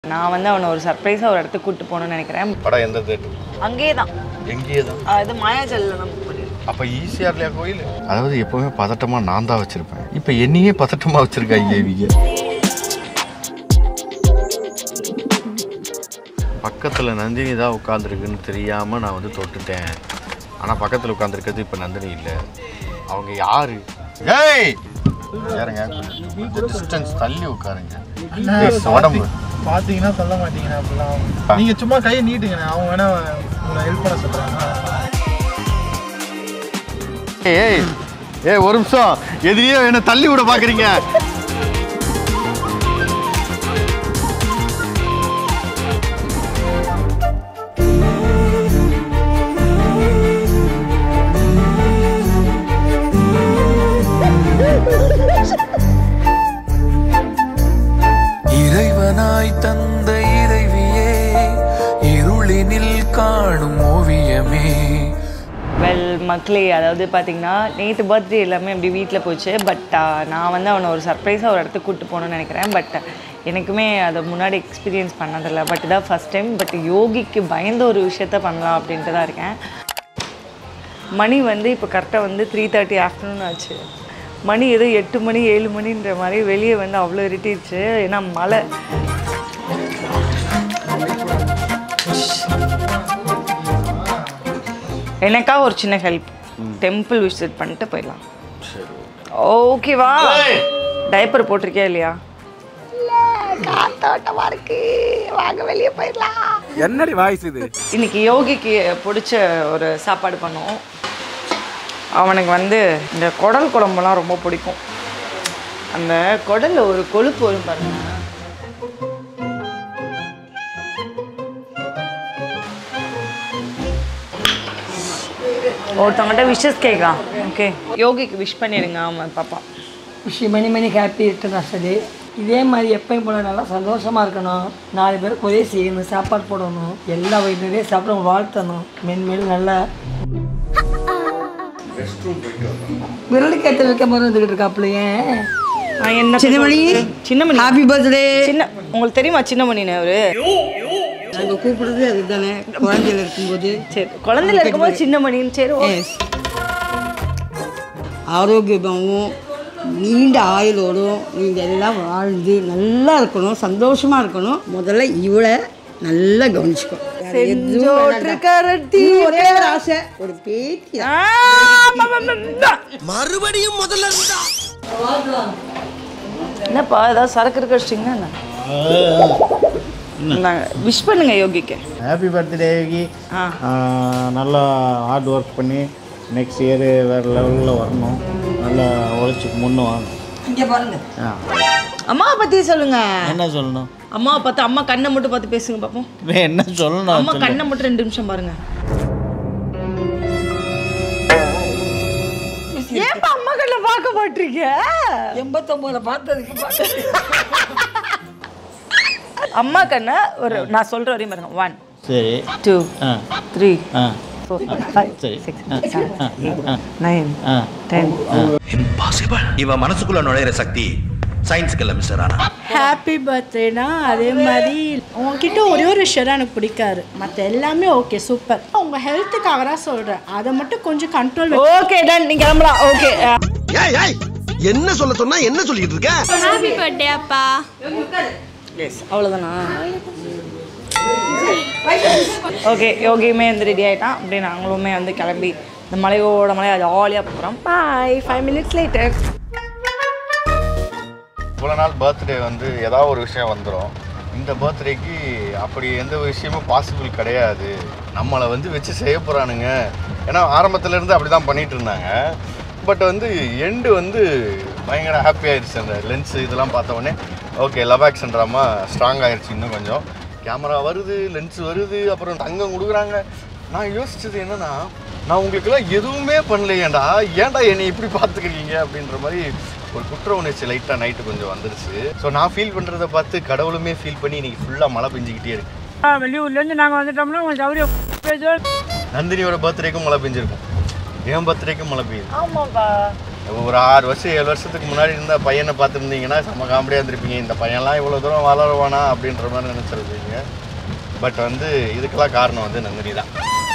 நான் வந்து அவனை ஒரு சர்ப்ரைஸாக ஒரு இடத்துக்கு கூப்பிட்டு போகணும்னு நினைக்கிறேன் படம் எந்த தேட்டர் அங்கேயே தான் எங்கேயே தான் இது மாயாஜல்ல தான் book பண்ணிருக்கேன். அப்போ ஈஸியாக இல்லையா கோயில் அதாவது எப்போவுமே பதட்டமாக நான் தான் வச்சுருப்பேன் இப்போ என்னையே பதட்டமாக வச்சுருக்காங்க இவங்க பக்கத்தில் நந்தினி தான் உட்காந்துருக்குன்னு தெரியாமல் நான் வந்து தொட்டுட்டேன் ஆனால் பக்கத்தில் உட்காந்துருக்கிறது இப்போ நந்தினி இல்லை அவங்க யாரு ஏய் யாருங்க கொஞ்சம் டிஸ்டன்ஸ் தள்ளி உட்காருங்க Please, உடம்பு பாத்தீங்கன்னா சொல்ல மாட்டீங்கண்ணா அப்படிலாம் நீங்க சும்மா கையை நீட்டுங்கண்ணா அவங்க வேணா உங்களை ஹெல்ப் பண்ண சொல்றாங்க ஏய் ஏய் ஒரு நிமிஷம் எதிரியே என்ன தள்ளி விட பாக்குறீங்க இறைவனாய் தந்த இறைவியே இருளினில் காணும் ஓவியமே வெல் மக்களே அதாவது பார்த்தீங்கன்னா நேற்று பர்த்டே எல்லாமே அப்படி வீட்டில் போச்சு பட் நான் வந்து அவனை ஒரு சர்ப்ரைஸாக ஒரு இடத்துக்கு கூப்பிட்டு போகணும்னு நினைக்கிறேன் பட் எனக்குமே அதை முன்னாடி எக்ஸ்பீரியன்ஸ் பண்ணதில்லை பட் இதான் ஃபஸ்ட் டைம் பட் யோகிக்கு பயந்த ஒரு விஷயத்த பண்ணலாம் அப்படின்ட்டு தான் இருக்கேன் மணி வந்து இப்போ கரெக்டாக வந்து த்ரீ தேர்ட்டி ஆஃப்டர்நூன் ஆச்சு மணி ஏதோ எட்டு மணி ஏழு மணின்ற மாதிரி வெளியே வந்து அவ்வளோ இருட்டிடுச்சு ஏன்னா மழை எனக்கா ஒரு சின்ன ஹெல்ப் டெம்பிள் விசிட் பண்ணிட்டு போயிடலாம் ஓகேவா டைப்பர் போட்டிருக்கியா இல்லையா காத்தோட்டமா இருக்கு வாங்க வெளியே போயிடலாம் என்னடி வாய்ஸ் இது இன்னைக்கு யோகிக்கு பிடிச்ச ஒரு சாப்பாடு பண்ணோம் அவனுக்கு வந்து இந்த குடல் குழம்புலாம் ரொம்ப பிடிக்கும் அந்த குடல்ல ஒரு கொழுப்பு வரும் பாருங்க ஒருத்தவங்ககிட்ட விஷஸ் கேட்கலாம் ஓகே யோகிக்கு விஷ் பண்ணிடுங்க ஆமாம் பாப்பா wish many many happy return ஆசது இதே மாதிரி எப்பயும் போல நல்லா சந்தோஷமாக இருக்கணும் நாலு பேருக்கு உதவி செய்யணும் சாப்பாடு போடணும் எல்லா வயிற்றுலேயே சாப்பிட வாழ்த்தணும் மென்மேலும் நல்லா விரலுக்கு ஏற்ற வைக்க மாதிரி வந்துக்கிட்டு இருக்காப்புல ஏன் நான் என்ன சின்னமணி சின்னமணி ஹாப்பி பர்த்டே சின்ன உங்களுக்கு தெரியுமா சின்னமணின்னு அவரு நாங்கள் கூப்பிடுறது அதுதானே குழந்தையில இருக்கும்போது சரி குழந்தையில இருக்கும்போது சின்னமணின்னு சரி ஓ. ஆரோக்கியமாகவும் நீண்ட ஆயுளோடும் நீங்கள் எல்லாம் வாழ்ந்து நல்லா இருக்கணும் சந்தோஷமாக இருக்கணும் முதல்ல இவளை நல்லா கவனிச்சுக்கோ வேற எதுவும் வேணாம்டா. கரட்டி இது ஒரே ஒரு ஆசை ஒரு பேத்தி ஆ, பா, பா, பா, பா. மறுபடியும் முதல்ல இருந்தா என்னப்பா ஏதாவது சரக்கு இருக்க வச்சிட்டிங்கன்னா விஷ் பண்ணுங்க யோகிக்கு ஹாப்பி பர்த்டே யோகி ஆ நல்லா ஹார்ட் ஒர்க் பண்ணி நெக்ஸ்ட் இயர் வேறு லெவலில் வரணும் நல்லா உழைச்சி முன்ன வாங்க இங்கே பாருங்க அம்மாவை பத்தி சொல்லுங்க என்ன சொல்லணும் அம்மாவை பார்த்து அம்மா கண்ணை மட்டும் பார்த்து பேசுங்க பாப்போம் என்ன சொல்லணும் அம்மா கண்ணை மட்டும் ரெண்டு நிமிஷம் பாருங்க ஏன்பா அம்மா கண்ணை பார்க்க மாட்டீங்க எண்பத்தொம்போதில் பார்த்ததுக்கு பார்த்தது அம்மா கண்ணை ஒரு நான் சொல்ற வரையும் பாருங்க ஒன் சரி டூ ஆ த்ரீ ஆ ஃபோர் ஃபைவ் சரி. சிக்ஸ் ஆ. செவன் எயிட் நைன் ஆ டென் இம்பாசிபிள் இவன் மனசுக்குள்ள நுழையிற சக்தி சயின்ஸ்க்கு இல்ல மிஸ்டர் ஆனா ஹாப்பி பர்த்டேனா அதே மாதிரி உங்ககிட்ட ஒரே ஒரு விஷயம் தான் எனக்கு பிடிக்காது மற்ற எல்லாமே ஓகே சூப்பர் உங்க ஹெல்த்துக்காக தான் சொல்றேன் அதை மட்டும் கொஞ்சம் கண்ட்ரோல் ஓகே டன் நீங்க கிளம்பலாம் ஓகே ஏய் ஏய் என்ன சொல்ல சொன்னா என்ன சொல்லிட்டு இருக்க ஹாப்பி பர்த்டே அப்பா எஸ் அவ்வளோதானா ஓகே யோகியுமே வந்து ரெடி ஆகிட்டான் அப்படியே நாங்களுமே வந்து கிளம்பி இந்த மலையோட மலையை ஜாலியாக போகிறோம் பாய் ஃபைவ் மினிட்ஸ் லேட்டர் இவ்வளோ நாள் பர்த்டே வந்து ஏதாவது ஒரு விஷயம் வந்துடும் இந்த பர்த்டேக்கு அப்படி எந்த விஷயமும் பாசிபிள் கிடையாது நம்மளை வந்து வச்சு செய்ய போகிறானுங்க ஏன்னா ஆரம்பத்துல இருந்து அப்படி தான் பண்ணிட்டு இருந்தாங்க பட் வந்து எண்டு வந்து பயங்கர ஹாப்பி ஆயிடுச்சு அந்த லென்ஸ் இதெல்லாம் பார்த்த உடனே okay love action drama strong ஆயிடுச்சு இன்னும் கொஞ்சம் கேமரா வருது லென்ஸ் வருது அப்புறம் தங்கம் கொடுக்குறாங்க நான் யோசிச்சது என்னன்னா நான் உங்களுக்கெல்லாம் எதுவுமே பண்ணலையேண்டா ஏன்டா என்னை இப்படி பார்த்துக்கிறீங்க அப்படின்ற மாதிரி ஒரு குற்ற உணர்ச்சி லைட்டாக நைட்டு கொஞ்சம் வந்துருச்சு ஸோ நான் ஃபீல் பண்ணுறத பார்த்து கடவுளுமே ஃபீல் பண்ணி இன்னைக்கு ஃபுல்லாக மழை பெஞ்சிக்கிட்டே இருக்கு வெளியூர்லேருந்து நாங்கள் வந்துட்டோம்னா கொஞ்சம் சௌரியம் நந்தினியோட பர்த்டேக்கும் மழை பெஞ்சிருக்கும் என் பர்த்டேக்கும் மழை பெய்யுது ஆமாப்பா ஒரு ஆறு வருஷம் ஏழு வருஷத்துக்கு முன்னாடி இருந்த பையனை பார்த்துருந்தீங்கன்னா செம்ம காமெடியாக இருந்திருப்பீங்க இந்த பையன்லாம் இவ்வளோ தூரம் வளருவானா அப்படின்ற மாதிரி நினச்சிருப்பீங்க பட் வந்து இதுக்கெல்லாம் காரணம் வந்து நந்தினி தான்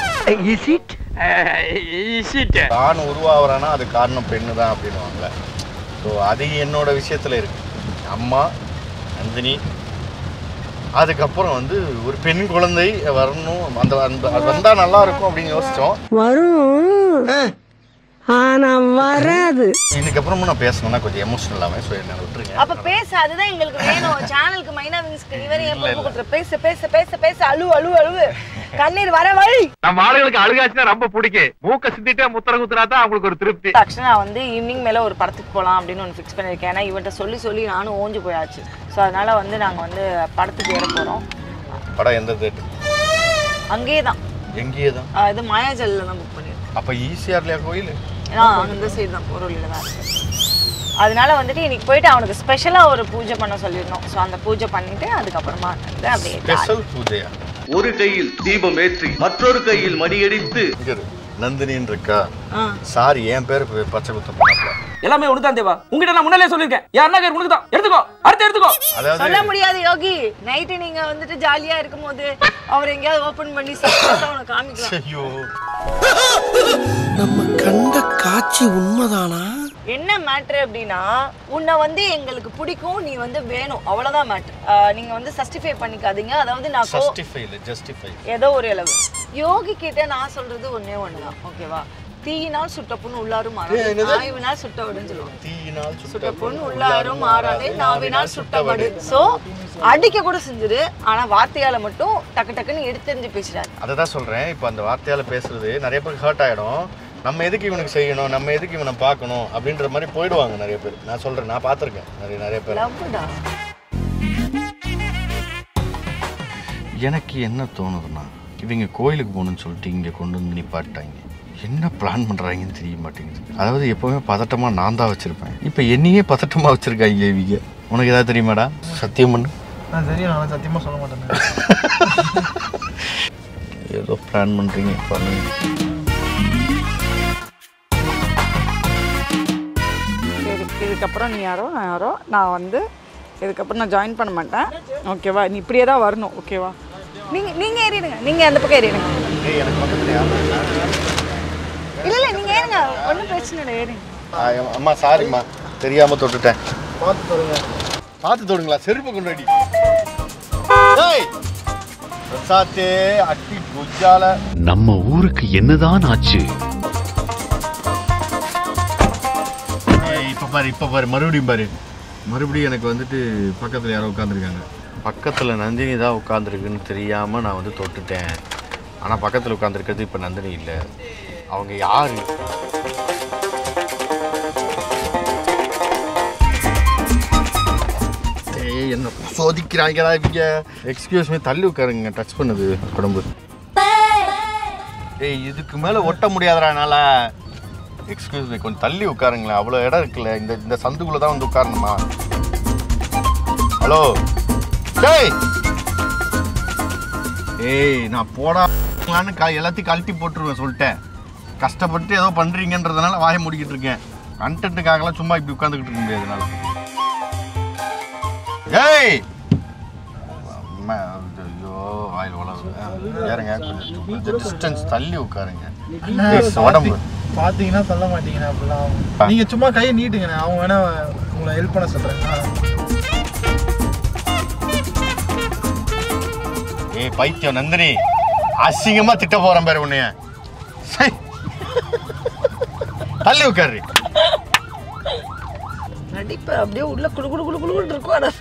தான் உருவாகிறானா அது காரணம் பெண்ணு தான் அப்படின்னுவாங்கல்ல ஸோ அது என்னோட விஷயத்தில் இருக்கு அம்மா நந்தினி அதுக்கப்புறம் வந்து ஒரு பெண் குழந்தை வரணும் அந்த அந்த அது வந்தால் நல்லா இருக்கும் அப்படின்னு யோசித்தோம் வரும் ஆனா வராது இதுக்கப்புறமும் நான் பேசணும்னா கொஞ்சம் எமோஷனலாகவே ஸோ என்ன விட்டுருங்க அப்ப பேச அதுதான் எங்களுக்கு வேணும் சேனலுக்கு மைனா விங்ஸ்க்கு இவரே என் பொறுப்பு கொடுத்துரு பேச பேச பேச பேச அழு அழு அழு கண்ணீர் வர வழி நம்ம ஆளுகளுக்கு அழுகாச்சுன்னா ரொம்ப பிடிக்கும் மூக்க சிந்திட்டே முத்திர குத்துனா தான் அவங்களுக்கு ஒரு திருப்தி ஆக்சுவலாக நான் வந்து ஈவினிங் மேலே ஒரு படத்துக்கு போகலாம் அப்படின்னு ஒன்று ஃபிக்ஸ் பண்ணியிருக்கேன் ஏன்னா இவன்ட்ட சொல்லி சொல்லி நானும் ஓஞ்சு போயாச்சு ஸோ அதனால வந்து நாங்கள் வந்து படத்துக்கு ஏற போகிறோம் படம் எந்த தேட்டர் அங்கேயே தான் எங்கேயே தான் ஆஹ் இது மாயாஜலில் தான் புக் பண்ணியிருக்கேன் அப்போ ஈஸியாக இல்லையா கோயில் ஏன்னா அந்த சைடு தான் பொருளில் தான் இருக்கு அதனால வந்துட்டு இன்னைக்கு போயிட்டு அவனுக்கு ஸ்பெஷலாக ஒரு பூஜை பண்ண சொல்லியிருந்தோம் ஸோ அந்த பூஜை பண்ணிட்டு அதுக்கப்புறமா வந்து அப்படியே ஸ்பெஷல் பூஜையா ஒரு கையில் தீபம் ஏற்றி மற்றொரு கையில் மடியடித்து இங்க இரு. நந்தினின்னு இருக்கா ஆ. சாரி என் பேர் ப- பச்சை குத்த பண்ணல எல்லாமே உனக்கு தான் தேவா உங்ககிட்ட நான் முன்னாலே சொல்லிருக்கேன் என் அண்ணா உனக்கு தான் எடுத்துக்கோ அடுத்து எடுத்துக்கோ அதாவது சொல்ல முடியாது யோகி நைட்டு நீங்க வந்துட்டு ஜாலியா இருக்கும்போது அவர் எங்கேயாவது ஓபன் பண்ணி சர்ப்ரைஸா உனக்கு காமிக்கலாம் ஐயோ நம்ம கண்ட காட்சி உண்மைதானா என்ன மேட்ரு அப்படின்னா உன்னை வந்து எங்களுக்கு பிடிக்கும் நீ வந்து வேணும் அவ்வளவுதான் மேட்ரு நீங்க வந்து சஸ்டிஃபை பண்ணிக்காதீங்க அதாவது நான் கோ- ஜஸ்டிஃபை இல்லை ஜஸ்டிஃபை ஏதோ ஒரு அளவு யோகி கிட்ட நான் சொல்றது ஒண்ணே ஒண்ணுதான் ஓகேவா தீயினால் சுட்ட புண்ணு உள்ளாரும் மாறாது ஆய்வினால் சுட்ட விடுன்னு சொல்லுவாங்க தீயினால் சுட்ட சுட்ட பொண்ணு உள்ளாரும் மாறாதே நாவினால் சுட்டபடு சோ அடிக்க கூட செஞ்சிரு ஆனா வார்த்தையால மட்டும் டக்கு டக்குன்னு எடுத்தெறிஞ்சு பேசுறாரு அதை தான் சொல்கிறேன் இப்போ அந்த வார்த்தையால் பேசுறது நிறைய பேருக்கு ஹர்ட் ஆகிடும் நம்ம எதுக்கு இவனுக்கு செய்யணும் நம்ம எதுக்கு இவனை பார்க்கணும் அப்படின்ற மாதிரி போயிடுவாங்க நிறைய பேர் நான் சொல்கிறேன் நான் பார்த்துருக்கேன் நிறைய நிறைய பேர் லவ்டா எனக்கு என்ன தோணுதுன்னா இவங்க கோயிலுக்கு போகணும்னு சொல்லிட்டு இங்கே கொண்டு வந்து நிப்பாட்டாங்க என்ன பிளான் பண்ணுறாங்கன்னு தெரிய மாட்டேங்குது அதாவது எப்போவுமே பதட்டமாக நான் தான் வச்சுருப்பேன் இப்போ என்னையே பதட்டமாக வச்சுருக்காங்க இவங்க உனக்கு ஏதாவது தெரியுமாடா சத்தியம் பண்ணு நான் தெரியும் நான் சத்தியமாக சொல்ல மாட்டேன் ஏதோ பிளான் பண்ணுறீங்க பண்ணுங்க சரி இதுக்கப்புறம் நீ யாரோ நான் யாரோ நான் வந்து இதுக்கப்புறம் நான் ஜாயின் பண்ண மாட்டேன் ஓகேவா நீ இப்படியே தான் வரணும் ஓகேவா நீங்க நீங்க ஏறிடுங்க நீங்க அந்த பக்கம் ஏறிடுங்க ஏய் எனக்கு பக்கத்தில் யாரும் இல்ல இல்ல நீங்க ஏறுங்க ஒன்றும் பிரச்சனை இல்லை ஏறுங்க ஆ, அம்மா சாரிம்மா தெரியாமல் தொட்டுட்டேன் பார்த்து தொடுங்க பார்த்து தொடுங்களா செருப்பு கொண்டு அடி ஏய் பிரசாத்தே அட்டி குஜால நம்ம ஊருக்கு என்னதான் ஆச்சு ஏய், இப்ப பாரு இப்ப பாரு மறுபடியும் பாரு மறுபடியும் எனக்கு வந்துட்டு பக்கத்தில் யாரோ உட்காந்துருக்காங்க பக்கத்தில் நந்தினி தான் உட்காந்துருக்குன்னு தெரியாமல் நான் வந்து தொட்டுட்டேன் ஆனால் பக்கத்தில் உட்காந்துருக்கிறது இப்போ நந்தினி இல்லை அவங்க யாரு ஏய் என்ன சோதிக்கிறாங்கடா இவங்க எக்ஸ்கியூஸ் மீ தள்ளி உட்காருங்க டச் பண்ணுது உடம்பு ஏய் இதுக்கு மேலே ஒட்ட முடியாதுடா என்னால் எக்ஸ்கியூஸ் மீ கொஞ்சம் தள்ளி உட்காருங்களேன் அவ்வளோ இடம் இருக்குல்ல இந்த இந்த சந்துக்குள்ளே தான் வந்து உட்காரணுமா ஹலோ டேய் ஏய் நான் போடான்னு க எல்லாத்தையும் கழட்டி போட்டுருவேன் சொல்லிட்டேன் கஷ்டப்பட்டு ஏதோ பண்ணுறீங்கன்றதுனால வாயை மூடிக்கிட்டு இருக்கேன் கண்டென்ட்டுக்காகலாம் சும்மா இப்படி உட்காந்துக்கிட்டு இருக்க முடியாது என்னால் ஏய் அம்மா, ஐயோ வாயில் வளருது ஏறுங்க கொஞ்சம் கொஞ்சம் டிஸ்டன்ஸ் தள்ளி உட்காருங்க Please, உடம்பு பார்த்தீங்கன்னா சொல்ல மாட்டீங்கண்ணே அப்படிலாம் நீங்கள் சும்மா கையை நீட்டுங்கண்ணே அவங்க வேணா உங்களை ஹெல்ப் பண்ண சொல்கிறேன் ஏய் பைத்தியம் நந்தினி அசிங்கமா திட்ட போறேன் பாரு உன்னைய சை. தள்ளி உட்காரு நடிப்பு அப்படியே உள்ள குடு குடு குடு குடு இருக்கும் ஆனா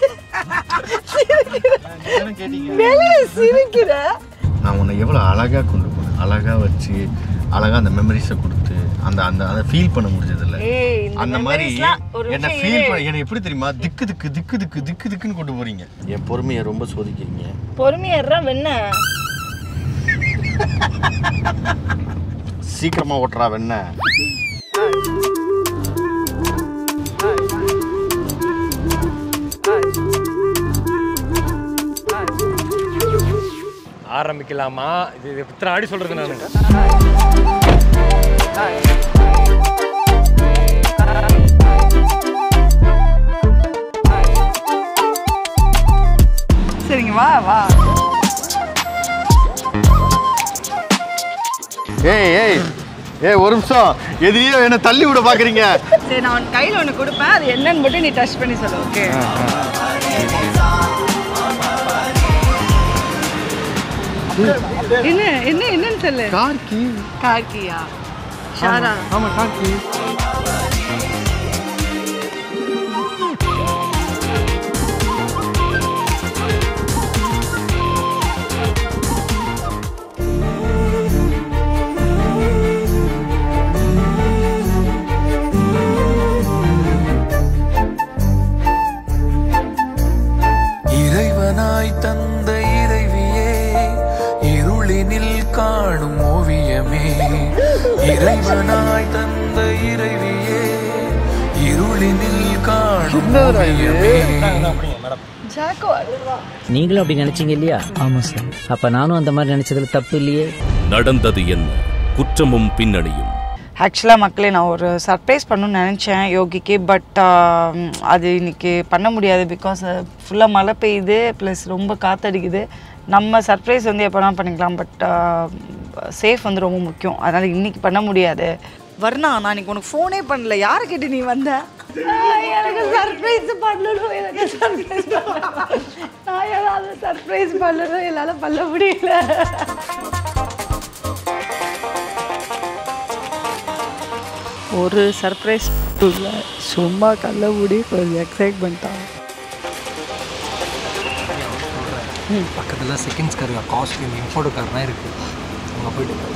வெளியே சிரிக்கிற நான் உன்னை எவ்வளோ அழகா கொண்டு போனேன் அழகா வச்சு அழகா அந்த மெமரிஸை கொடுத்து அந்த அந்த அதை ஃபீல் பண்ண முடிஞ்சதில்ல ஏய், இந்த அந்த மாதிரி memories-லாம் ஒரு என்ன நிமிஷம் ஃபீல் இரு. பண்ண என்னை எப்படி தெரியுமா திக்கு திக்கு திக்கு திக்கு திக்கு திக்குன்னு கொண்டு போறீங்க என் பொறுமையை ரொம்ப சோதிக்கிறீங்க பொறுமையா வெண்ண சீக்கிரமா ஓட்டுறா வெண்ண ஆரம்பிக்கலாமா இது எத்தனை ஆடி சொல்றது நான் இங்க வா வா ஏய் ஏய் ஏய் ஒரு நிமிஷம் எதிரியே என்ன தள்ளி விட பாக்குறீங்க சரி நான் உன் கையில் ஒன்று கொடுப்பேன் அது என்னன்னு மட்டும் நீ டச் பண்ணி சொல்லு ஓகே என்ன என்ன என்னன்னு சொல்லு கார்கி கார்கியா ஷாரா ஆமா கார்கி இறைவனாய் தந்த இறைவியே இருளினில் காணும் ஓவியமே இறைவனாய் தந்த இறைவியே இருளினில் காணும் ஓவியமே ஜாக்கோ அழுவா நீங்களும் அப்படி நினைச்சீங்க இல்லையா ஆமா சார் அப்ப நானும் அந்த மாதிரி நினைச்சதுல தப்பு இல்லையே நடந்தது என்ன குற்றமும் பின்னணியும் ஆக்சுவலாக மக்களே நான் ஒரு சர்ப்ரைஸ் பண்ணணும்னு நினச்சேன் யோகிக்கு பட் அது இன்னைக்கு பண்ண முடியாது பிகாஸ் ஃபுல்லாக மழை பெய்யுது ப்ளஸ் ரொம்ப காத்தடிக்குது நம்ம சர்ப்ரைஸ் வந்து எப்போனா பண்ணிக்கலாம் பட் சேஃப் வந்து ரொம்ப முக்கியம் அதனால் இன்னைக்கு பண்ண முடியாது வர்ணா நான் இன்னைக்கு உனக்கு ஃபோனே பண்ணல யாரை கேட்டு நீ வந்த ஆஹ், எனக்கு சர்ப்ரைஸ் பண்ணணும் எனக்கு சர்ப்ரைஸ் நான் ஏதாவது சர்ப்ரைஸ் பண்ணணும் என்னால் பண்ண முடியல ஒரு சர்ப்ரைஸ் இல்லை சும்மா கல்ல மூடி கொஞ்சம் எக்ஸைட்மெண்ட்டாக பக்கத்தில் செகண்ட்ஸ் கார் காஸ்ட்யூம் இம்போர்ட் கார்லாம் இருக்குது அங்கே போயிட்டு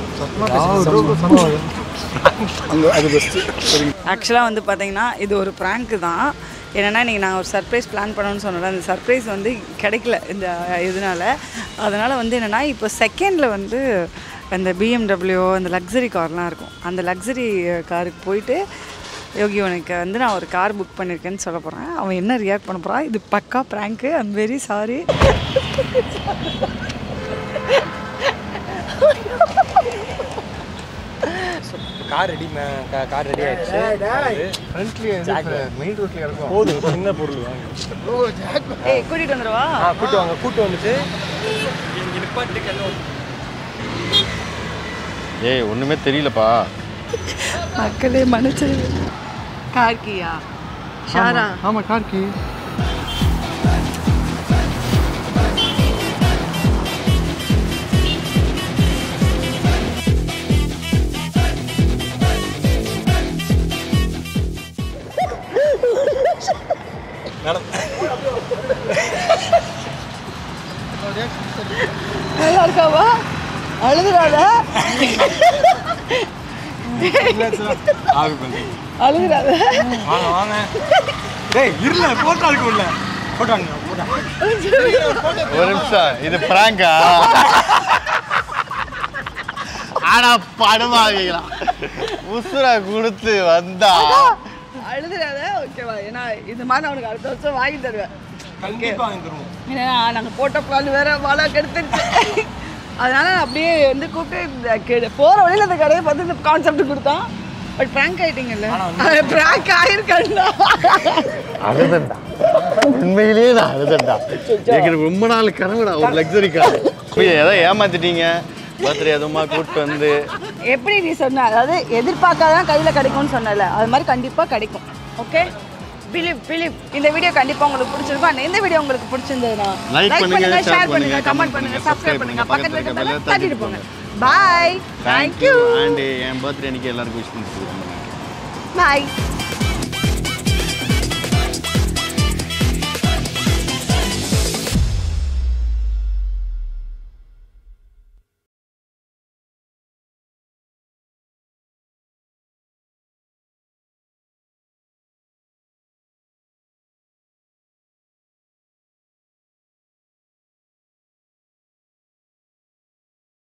அங்கே அது பெஸ்ட்டு ஆக்சுவலாக வந்து பார்த்தீங்கன்னா இது ஒரு ப்ராங்க்கு தான் என்னென்னா இன்றைக்கி நான் ஒரு சர்ப்ரைஸ் பிளான் பண்ணணும்னு சொன்னேன் அந்த சர்ப்ரைஸ் வந்து கிடைக்கல இந்த இதனால அதனால் வந்து என்னென்னா இப்போ செகண்டில் வந்து அந்த பிஎம்டபிள்யூ அந்த லக்ஸரி கார்லாம் இருக்கும் அந்த லக்ஸரி காருக்கு போயிட்டு யோகி உனக்கு வந்து நான் ஒரு கார் புக் பண்ணியிருக்கேன்னு சொல்ல போகிறேன் அவன் என்ன ரியாக்ட் பண்ண போகிறான் இது பக்கா ப்ராங்க்கு I'm very sorry car ready car ready ஆயிடுச்சு ஃப்ரண்ட்லேயே மெயின் ரோட்ல இருக்கும் போதும் சின்ன பொருள் வாங்க ஏய் கூட்டிகிட்டு வந்துடுவா ஆ கூட்டு வாங்க கூட்டு வந்துட்டு இங்கே நிப்பாட்டுக்கு ஏய் ஒண்ணுமே தெரியலப்பா மக்களே மன்னிச்சு கார்கியா ஷாரா ஆமா கார்கி நல்லா இருக்காவா அழுதுறாத அழுதுறாத வாங்க வாங்க டேய் இருல போட்டோ இருக்கு உள்ள போட்டாங்க போட்டாங்க ஒரு நிமிஷம் இது பிராங்கா ஆனா படமாவீங்களா உசுரை கொடுத்து வந்தா அழுதுறாத ஓகேவா ஏன்னா இது மாதிரி நான் உனக்கு அடுத்த வருஷம் வாங்கி தருவேன் கண்டிப்பா வாங்கி தருவோம் ஏன்னா நாங்கள் போட்ட பிளான் வேற மழை கெடுத்துருச்சு அதனால நான் அப்படியே வந்து கூப்பிட்டு இந்த கெடு போகிற வழியில் இந்த கடையை பார்த்து இந்த கான்செப்ட் கொடுத்தான் பட் ப்ராங்க் ஆயிட்டீங்கல்ல ப்ராங்க் ஆயிருக்கா அழுதண்டா உண்மையிலேயே நான் அழுதண்டா எனக்கு ரொம்ப நாள் கனவுடா ஒரு லக்ஸரி கார் ஏதோ ஏமாத்திட்டீங்க பர்த்டே எதுவுமா கூப்பிட்டு வந்து எப்படி நீ சொன்ன அதாவது எதிர்பார்க்காதான் கையில் கிடைக்கும்னு சொன்னல அது மாதிரி கண்டிப்பாக கிடைக்கும் ஓகே பிலிப் பிலிப் இந்த வீடியோ கண்டிப்பாக உங்களுக்கு பிடிச்சிருக்கும் and இந்த வீடியோ உங்களுக்கு பிடிச்சிருந்ததுன்னா Like பண்ணுங்க, share ஷேர் பண்ணுங்க பண்ணுங்க, கமெண்ட் comment பண்ணுங்க பண்ணுங்க, சப்ஸ்கிரைப் subscribe பண்ணுங்க பண்ணுங்க, பக்கத்தில் பக்கத்துல இருக்கிற இருக்க தட்டிட்டு bell போங்க பாய் தேங்க்யூ அண்ட் என் பர்த்டே அன்னைக்கு எல்லாருக்கும் விஷ் பண்ணிட்டு பாய்